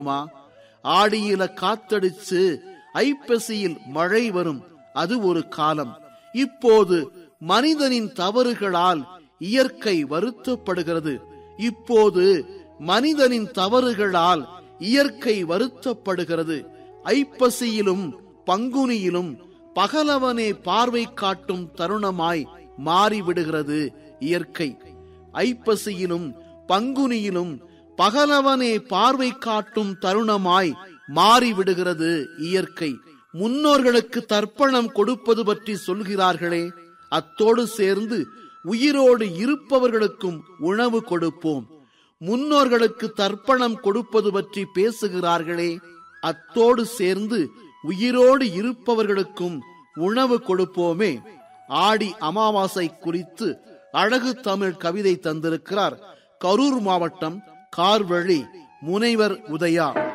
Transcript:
மா ஆடியில காத்தடிச்சு ஐப்பசியில் மழை வரும் அது ஒரு காலம் இப்போது மனிதனின் தவறுகளால் இயற்கை வருத்தப்படுகிறது இப்போது மனிதனின் தவறுகளால் இயற்கை வருத்தப்படுகிறது ஐப்பசியிலும் பங்குனியிலும் பகலவனே பார்வை காட்டும் தருணமாய் மாறிவிடுகிறது இயற்கை ஐப்பசியிலும் பங்குனியிலும் பகலவனே பார்வை காட்டும் தருணமாய் மாறிவிடுகிறது இயற்கை முன்னோர்களுக்கு தர்ப்பணம் கொடுப்பது பற்றி சொல்கிறார்களே அத்தோடு சேர்ந்து உயிரோடு இருப்பவர்களுக்கும் உணவு கொடுப்போம் முன்னோர்களுக்கு தர்ப்பணம் கொடுப்பது பற்றி பேசுகிறார்களே அத்தோடு சேர்ந்து உயிரோடு இருப்பவர்களுக்கும் உணவு கொடுப்போமே ஆடி அமாவாசை குறித்து அழகு தமிழ் கவிதை தந்திருக்கிறார் கரூர் மாவட்டம் கார்வழி முனைவர் உதயா